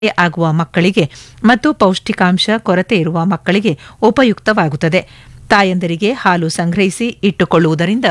ಆಗುವ ಮಕ್ಕಳಿಗೆ ಮತ್ತು ಪೌಷ್ಟಿಕಾಂಶ ಕೊರತೆ ಇರುವ ಮಕ್ಕಳಿಗೆ ಉಪಯುಕ್ತವಾಗುತ್ತದೆ ತಾಯಂದರಿಗೆ ಹಾಲು ಸಂಗ್ರಹಿಸಿ ಇಟ್ಟುಕೊಳ್ಳುವುದರಿಂದ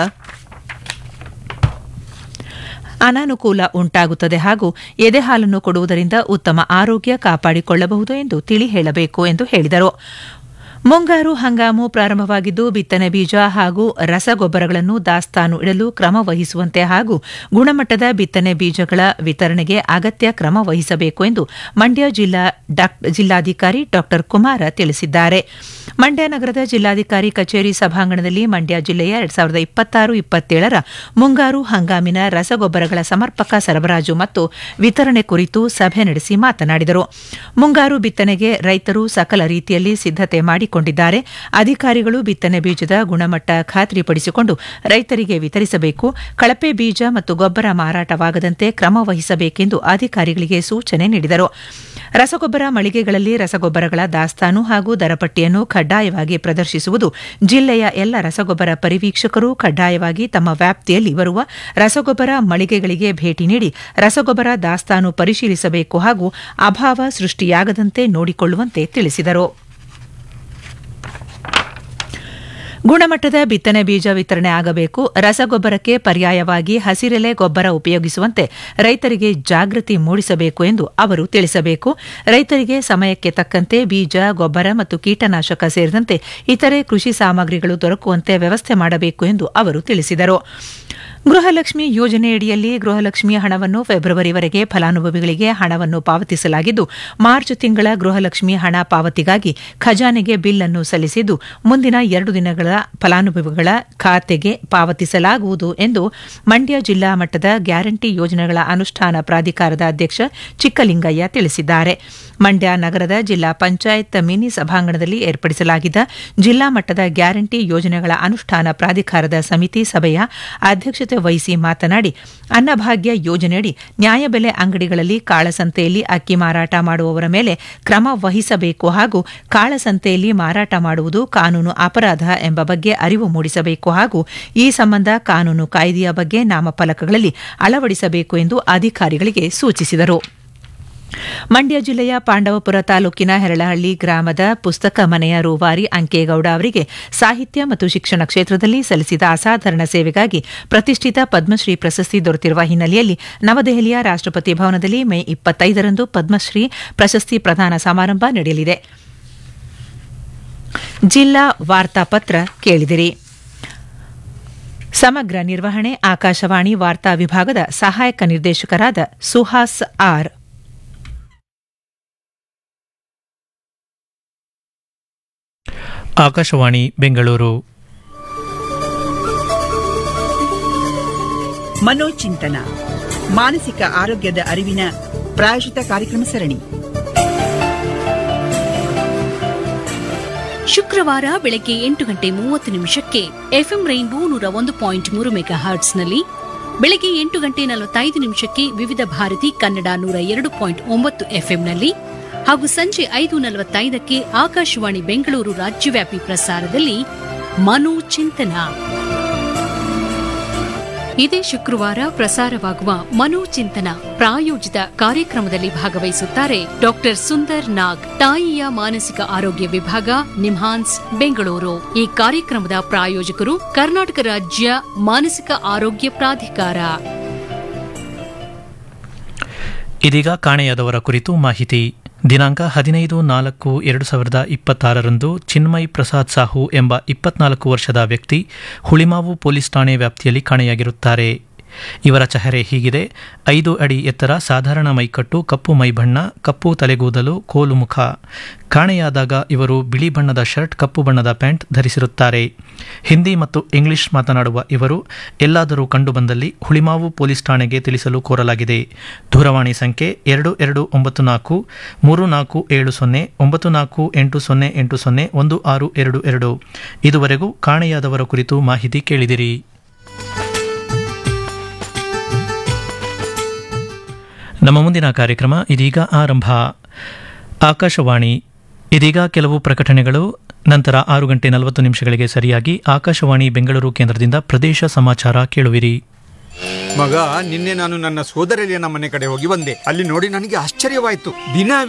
ಅನಾನುಕೂಲ ಉಂಟಾಗುತ್ತದೆ ಹಾಗೂ ಎದೆ ಹಾಲನ್ನು ಕೊಡುವುದರಿಂದ ಉತ್ತಮ ಆರೋಗ್ಯ ಕಾಪಾಡಿಕೊಳ್ಳಬಹುದು ಎಂದು ತಿಳಿ ಹೇಳಬೇಕು ಎಂದು ಹೇಳಿದರು ಮುಂಗಾರು ಹಂಗಾಮು ಪ್ರಾರಂಭವಾಗಿದ್ದು ಬಿತ್ತನೆ ಬೀಜ ಹಾಗೂ ರಸಗೊಬ್ಬರಗಳನ್ನು ದಾಸ್ತಾನು ಇಡಲು ಕ್ರಮ ವಹಿಸುವಂತೆ ಹಾಗೂ ಗುಣಮಟ್ಟದ ಬಿತ್ತನೆ ಬೀಜಗಳ ವಿತರಣೆಗೆ ಅಗತ್ಯ ಕ್ರಮ ವಹಿಸಬೇಕು ಎಂದು ಮಂಡ್ಯ ಜಿಲ್ಲಾ ಜಿಲ್ಲಾಧಿಕಾರಿ ಡಾ ಕುಮಾರ ತಿಳಿಸಿದ್ದಾರೆ ಮಂಡ್ಯ ನಗರದ ಜಿಲ್ಲಾಧಿಕಾರಿ ಕಚೇರಿ ಸಭಾಂಗಣದಲ್ಲಿ ಮಂಡ್ಯ ಜಿಲ್ಲೆಯ ಎರಡ್ ಸಾವಿರದ ಇಪ್ಪತ್ತಾರು ಇಪ್ಪತ್ತೇಳರ ಮುಂಗಾರು ಹಂಗಾಮಿನ ರಸಗೊಬ್ಬರಗಳ ಸಮರ್ಪಕ ಸರಬರಾಜು ಮತ್ತು ವಿತರಣೆ ಕುರಿತು ಸಭೆ ನಡೆಸಿ ಮಾತನಾಡಿದರು ಮುಂಗಾರು ಬಿತ್ತನೆಗೆ ರೈತರು ಸಕಲ ರೀತಿಯಲ್ಲಿ ಸಿದ್ದತೆ ಮಾಡಿಕೊಂಡಿದ್ದಾರೆ ಅಧಿಕಾರಿಗಳು ಬಿತ್ತನೆ ಬೀಜದ ಗುಣಮಟ್ಟ ಖಾತ್ರಿಪಡಿಸಿಕೊಂಡು ರೈತರಿಗೆ ವಿತರಿಸಬೇಕು ಕಳಪೆ ಬೀಜ ಮತ್ತು ಗೊಬ್ಬರ ಮಾರಾಟವಾಗದಂತೆ ಕ್ರಮ ವಹಿಸಬೇಕೆಂದು ಅಧಿಕಾರಿಗಳಿಗೆ ಸೂಚನೆ ನೀಡಿದರು ರಸಗೊಬ್ಬರ ಮಳಿಗೆಗಳಲ್ಲಿ ರಸಗೊಬ್ಬರಗಳ ದಾಸ್ತಾನು ಹಾಗೂ ದರಪಟ್ಟಿಯನ್ನು ಕಡ್ಡಾಯವಾಗಿ ಪ್ರದರ್ಶಿಸುವುದು ಜಿಲ್ಲೆಯ ಎಲ್ಲ ರಸಗೊಬ್ಬರ ಪರಿವೀಕ್ಷಕರು ಕಡ್ಡಾಯವಾಗಿ ತಮ್ಮ ವ್ಯಾಪ್ತಿಯಲ್ಲಿ ಬರುವ ರಸಗೊಬ್ಬರ ಮಳಿಗೆಗಳಿಗೆ ಭೇಟಿ ನೀಡಿ ರಸಗೊಬ್ಬರ ದಾಸ್ತಾನು ಪರಿಶೀಲಿಸಬೇಕು ಹಾಗೂ ಅಭಾವ ಸೃಷ್ಟಿಯಾಗದಂತೆ ನೋಡಿಕೊಳ್ಳುವಂತೆ ತಿಳಿಸಿದರು ಗುಣಮಟ್ಟದ ಬಿತ್ತನೆ ಬೀಜ ವಿತರಣೆ ಆಗಬೇಕು ರಸಗೊಬ್ಬರಕ್ಕೆ ಪರ್ಯಾಯವಾಗಿ ಹಸಿರೆಲೆ ಗೊಬ್ಬರ ಉಪಯೋಗಿಸುವಂತೆ ರೈತರಿಗೆ ಜಾಗೃತಿ ಮೂಡಿಸಬೇಕು ಎಂದು ಅವರು ತಿಳಿಸಬೇಕು ರೈತರಿಗೆ ಸಮಯಕ್ಕೆ ತಕ್ಕಂತೆ ಬೀಜ ಗೊಬ್ಬರ ಮತ್ತು ಕೀಟನಾಶಕ ಸೇರಿದಂತೆ ಇತರೆ ಕೃಷಿ ಸಾಮಗ್ರಿಗಳು ದೊರಕುವಂತೆ ವ್ಯವಸ್ಥೆ ಮಾಡಬೇಕು ಎಂದು ಅವರು ತಿಳಿಸಿದರು ಗೃಹಲಕ್ಷ್ಮಿ ಯೋಜನೆಯಡಿಯಲ್ಲಿ ಗೃಹಲಕ್ಷ್ಮಿ ಹಣವನ್ನು ಫೆಬ್ರವರಿವರೆಗೆ ಫಲಾನುಭವಿಗಳಿಗೆ ಹಣವನ್ನು ಪಾವತಿಸಲಾಗಿದ್ದು ಮಾರ್ಚ್ ತಿಂಗಳ ಗೃಹಲಕ್ಷ್ಮಿ ಹಣ ಪಾವತಿಗಾಗಿ ಖಜಾನೆಗೆ ಬಿಲ್ ಅನ್ನು ಸಲ್ಲಿಸಿದ್ದು ಮುಂದಿನ ಎರಡು ದಿನಗಳ ಫಲಾನುಭವಿಗಳ ಖಾತೆಗೆ ಪಾವತಿಸಲಾಗುವುದು ಎಂದು ಮಂಡ್ಯ ಜಿಲ್ಲಾ ಮಟ್ಟದ ಗ್ಯಾರಂಟಿ ಯೋಜನೆಗಳ ಅನುಷ್ಠಾನ ಪ್ರಾಧಿಕಾರದ ಅಧ್ಯಕ್ಷ ಚಿಕ್ಕಲಿಂಗಯ್ಯ ತಿಳಿಸಿದ್ದಾರೆ ಮಂಡ್ಯ ನಗರದ ಜಿಲ್ಲಾ ಪಂಚಾಯತ್ ಮಿನಿ ಸಭಾಂಗಣದಲ್ಲಿ ಏರ್ಪಡಿಸಲಾಗಿದ್ದ ಜಿಲ್ಲಾ ಮಟ್ಟದ ಗ್ಯಾರಂಟಿ ಯೋಜನೆಗಳ ಅನುಷ್ಠಾನ ಪ್ರಾಧಿಕಾರದ ಸಮಿತಿ ಸಭೆಯ ಅಧ್ಯಕ್ಷತೆ ವಹಿಸಿ ಮಾತನಾಡಿ ಅನ್ನಭಾಗ್ಯ ಯೋಜನೆಯಡಿ ನ್ಯಾಯಬೆಲೆ ಅಂಗಡಿಗಳಲ್ಲಿ ಕಾಳಸಂತೆಯಲ್ಲಿ ಅಕ್ಕಿ ಮಾರಾಟ ಮಾಡುವವರ ಮೇಲೆ ಕ್ರಮ ವಹಿಸಬೇಕು ಹಾಗೂ ಕಾಳಸಂತೆಯಲ್ಲಿ ಮಾರಾಟ ಮಾಡುವುದು ಕಾನೂನು ಅಪರಾಧ ಎಂಬ ಬಗ್ಗೆ ಅರಿವು ಮೂಡಿಸಬೇಕು ಹಾಗೂ ಈ ಸಂಬಂಧ ಕಾನೂನು ಕಾಯ್ದೆಯ ಬಗ್ಗೆ ನಾಮಫಲಕಗಳಲ್ಲಿ ಅಳವಡಿಸಬೇಕು ಎಂದು ಅಧಿಕಾರಿಗಳಿಗೆ ಸೂಚಿಸಿದರು ಮಂಡ್ಯ ಜಿಲ್ಲೆಯ ಪಾಂಡವಪುರ ತಾಲೂಕಿನ ಹೆರಳಹಳ್ಳಿ ಗ್ರಾಮದ ಪುಸ್ತಕ ಮನೆಯ ರೂವಾರಿ ಅಂಕೇಗೌಡ ಅವರಿಗೆ ಸಾಹಿತ್ಯ ಮತ್ತು ಶಿಕ್ಷಣ ಕ್ಷೇತ್ರದಲ್ಲಿ ಸಲ್ಲಿಸಿದ ಅಸಾಧಾರಣ ಸೇವೆಗಾಗಿ ಪ್ರತಿಷ್ಠಿತ ಪದ್ಮಶ್ರೀ ಪ್ರಶಸ್ತಿ ದೊರೆತಿರುವ ಹಿನ್ನೆಲೆಯಲ್ಲಿ ನವದೆಹಲಿಯ ರಾಷ್ಟಪತಿ ಭವನದಲ್ಲಿ ಮೇ ಇಪ್ಪತ್ತೈದರಂದು ಪದ್ಮಶ್ರೀ ಪ್ರಶಸ್ತಿ ಪ್ರದಾನ ಸಮಾರಂಭ ನಡೆಯಲಿದೆ ಜಿಲ್ಲಾ ವಾರ್ತಾಪತ್ರ ಕೇಳಿದಿರಿ ಸಮಗ್ರ ನಿರ್ವಹಣೆ ಆಕಾಶವಾಣಿ ವಾರ್ತಾ ವಿಭಾಗದ ಸಹಾಯಕ ನಿರ್ದೇಶಕರಾದ ಸುಹಾಸ್ ಆರ್ ಆಕಾಶವಾಣಿ ಬೆಂಗಳೂರು ಮನೋಚಿಂತನ ಮಾನಸಿಕ ಆರೋಗ್ಯದ ಅರಿವಿನ ಪ್ರಾಯೋಜಿತ ಕಾರ್ಯಕ್ರಮ ಸರಣಿ ಶುಕ್ರವಾರ ಬೆಳಗ್ಗೆ ಎಂಟು ಗಂಟೆ ಮೂವತ್ತು ನಿಮಿಷಕ್ಕೆ ಎಫ್ಎಂ ರೈನ್ಬೋ ನೂರ ಒಂದು ಪಾಯಿಂಟ್ ಮೂರು ಮೆಗಾ ಹರ್ಟ್ಸ್ನಲ್ಲಿ ಬೆಳಗ್ಗೆ ಎಂಟು ಗಂಟೆ ನಲವತ್ತೈದು ನಿಮಿಷಕ್ಕೆ ವಿವಿಧ ಭಾರತಿ ಕನ್ನಡ ನೂರ ಎರಡು ಪಾಯಿಂಟ್ ಒಂಬತ್ತು ಎಫ್ಎಂನಲ್ಲಿ ಹಾಗೂ ಸಂಜೆ ಐದು ನಲವತ್ತೈದಕ್ಕೆ ಆಕಾಶವಾಣಿ ಬೆಂಗಳೂರು ರಾಜ್ಯವ್ಯಾಪಿ ಪ್ರಸಾರದಲ್ಲಿ ಮನೋಚಿಂತನ ಇದೇ ಶುಕ್ರವಾರ ಪ್ರಸಾರವಾಗುವ ಮನೋಚಿಂತನ ಪ್ರಾಯೋಜಿತ ಕಾರ್ಯಕ್ರಮದಲ್ಲಿ ಭಾಗವಹಿಸುತ್ತಾರೆ ಡಾಕ್ಟರ್ ಸುಂದರ್ ನಾಗ್ ತಾಯಿಯ ಮಾನಸಿಕ ಆರೋಗ್ಯ ವಿಭಾಗ ನಿಮ್ಹಾನ್ಸ್ ಬೆಂಗಳೂರು ಈ ಕಾರ್ಯಕ್ರಮದ ಪ್ರಾಯೋಜಕರು ಕರ್ನಾಟಕ ರಾಜ್ಯ ಮಾನಸಿಕ ಆರೋಗ್ಯ ಪ್ರಾಧಿಕಾರ ಇದೀಗ ಕಾಣೆಯಾದವರ ಕುರಿತು ಮಾಹಿತಿ ದಿನಾಂಕ ಹದಿನೈದು ನಾಲ್ಕು ಎರಡು ಸಾವಿರದ ಇಪ್ಪತ್ತಾರರಂದು ಚಿನ್ಮಯ್ ಪ್ರಸಾದ್ ಸಾಹು ಎಂಬ ಇಪ್ಪತ್ನಾಲ್ಕು ವರ್ಷದ ವ್ಯಕ್ತಿ ಹುಳಿಮಾವು ಪೊಲೀಸ್ ಠಾಣೆ ವ್ಯಾಪ್ತಿಯಲ್ಲಿ ಕಾಣೆಯಾಗಿರುತ್ತಾರೆ ಇವರ ಚಹರೆ ಹೀಗಿದೆ ಐದು ಅಡಿ ಎತ್ತರ ಸಾಧಾರಣ ಮೈಕಟ್ಟು ಕಪ್ಪು ಮೈಬಣ್ಣ ಕಪ್ಪು ತಲೆಗೂದಲು ಕೋಲು ಮುಖ ಕಾಣೆಯಾದಾಗ ಇವರು ಬಿಳಿ ಬಣ್ಣದ ಶರ್ಟ್ ಕಪ್ಪು ಬಣ್ಣದ ಪ್ಯಾಂಟ್ ಧರಿಸಿರುತ್ತಾರೆ ಹಿಂದಿ ಮತ್ತು ಇಂಗ್ಲಿಷ್ ಮಾತನಾಡುವ ಇವರು ಎಲ್ಲಾದರೂ ಕಂಡುಬಂದಲ್ಲಿ ಹುಳಿಮಾವು ಪೊಲೀಸ್ ಠಾಣೆಗೆ ತಿಳಿಸಲು ಕೋರಲಾಗಿದೆ ದೂರವಾಣಿ ಸಂಖ್ಯೆ ಎರಡು ಎರಡು ಒಂಬತ್ತು ನಾಲ್ಕು ಮೂರು ನಾಲ್ಕು ಏಳು ಸೊನ್ನೆ ಒಂಬತ್ತು ನಾಲ್ಕು ಎಂಟು ಸೊನ್ನೆ ಎಂಟು ಸೊನ್ನೆ ಒಂದು ಆರು ಎರಡು ಎರಡು ಇದುವರೆಗೂ ಕಾಣೆಯಾದವರ ಕುರಿತು ಮಾಹಿತಿ ಕೇಳಿದಿರಿ ನಮ್ಮ ಮುಂದಿನ ಕಾರ್ಯಕ್ರಮ ಇದೀಗ ಆರಂಭ ಆಕಾಶವಾಣಿ ಇದೀಗ ಕೆಲವು ಪ್ರಕಟಣೆಗಳು ನಂತರ ಆರು ಗಂಟೆ ನಲವತ್ತು ನಿಮಿಷಗಳಿಗೆ ಸರಿಯಾಗಿ ಆಕಾಶವಾಣಿ ಬೆಂಗಳೂರು ಕೇಂದ್ರದಿಂದ ಪ್ರದೇಶ ಸಮಾಚಾರ ಕೇಳುವಿರಿ ಮಗ ನಿನ್ನೆ ನಾನು ನನ್ನ ಸೋದರಳಿಯನ ಮನೆ ಕಡೆ ಹೋಗಿ ಬಂದೆ ಅಲ್ಲಿ ನೋಡಿ ನನಗೆ ಆಶ್ಚರ್ಯವಾಯ್ತು ದಿನ